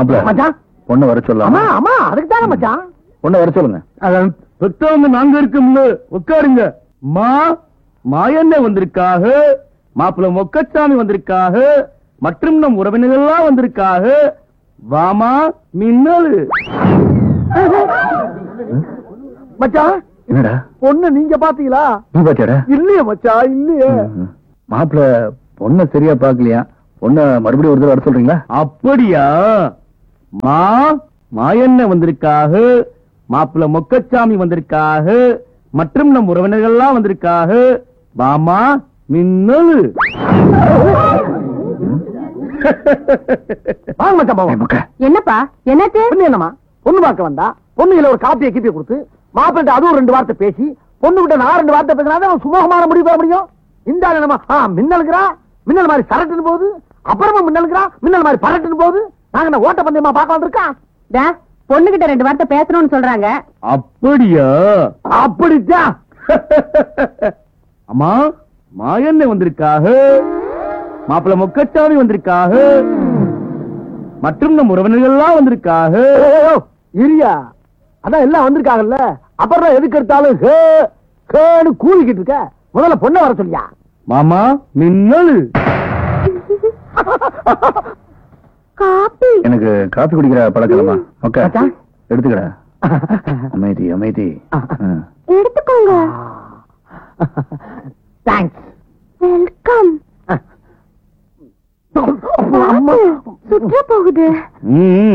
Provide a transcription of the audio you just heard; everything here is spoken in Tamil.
மாப்பிள மச்சான் பொண்ணு வர அம்மா சொல்லலாமா அம்மா அதுக்கு தானே மச்சான் பொண்ணு வர சொல்லுங்க பெத்தவங்க நாங்க இருக்கோம்ல உட்காருங்க மா மாயண்ணே வந்திருக்காக மாப்பிள்ள மொக்கச்சாமி வந்திருக்காக மற்றும் நம் உறவினர்கள்லாம் வந்திருக்காக வாமா மின்னல் மச்சான் என்னடா பொண்ணு நீங்க பாத்தீங்களா நீ பாத்தியாடா இல்லையே மச்சான் இல்லையே மாப்பிள பொண்ண சரியா பாக்கலையா பொண்ண மறுபடியும் ஒரு தடவை வர சொல்றீங்களா அப்படியா மா மாயண்ணே வந்திருக்காக மாப்பிள்ள மொக்கச்சாமி வந்திருக்காக மற்றும் நம் உறவினர்கள்லாம் வந்திருக்காக வாமா மின்னல் வாங்க மச்சான் ஏய், பாவம் முக்க. என்னப்பா என்னது பொண்ணு என்னமா பொண்ணு பார்க்க வந்தா பொண்ணுல ஒரு காப்பியை கீப்பியை கொடுத்து மாப்பிள்ளை அதுவும் ரெண்டு வார்த்தை பேசி பொண்ணு கிட்ட நான் ரெண்டு வார்த்தை பேசினா சுமூகமான முடிவு பெற முடியும் இந்த ஆளு என்னமா ஆ மின்னலுங்கிறா மின்னல் மாதிரி சரட்டுன்னு போகுது அப்புறமா மின்னலுங்கிறா மின்னல் மாதிரி பரட்டுன்னு போகுது நாங்க என்ன ஓட்ட பந்தயமா பார்க்க வந்திருக்கா டா, பொண்ணுகிட்ட ரெண்டு வார்த்தை பேசணும்னு சொல்றாங்க அப்படியா அப்படித்தான் அம்மா மாயண்ணே வந்திருக்காக மாப்பிள்ள மொக்கச்சாமி வந்திருக்காக மற்றும் நம் உறவினர்கள்லாம் வந்திருக்காக ஏய், இரியா அதான் எல்லாம் வந்திருக்காங்கல்ல அப்புறம் எதுக்கு எடுத்தாலும் ஹே ஹேன்னு கூலிக்கிட்டு இருக்க முதல்ல பொண்ணை வர சொல்லியா மாமா மின்னல் காப்பி எனக்கு காப்பி குடிக்கிற பழக்கம் இல்லம்மா ஓகே மச்சான். எடுத்துக்கடா அமைதி அமைதி ஆ. எடுத்துக்கோங்க தேங்க்ஸ் வெல்கம் அம்மா சுற்ற போகுது ம்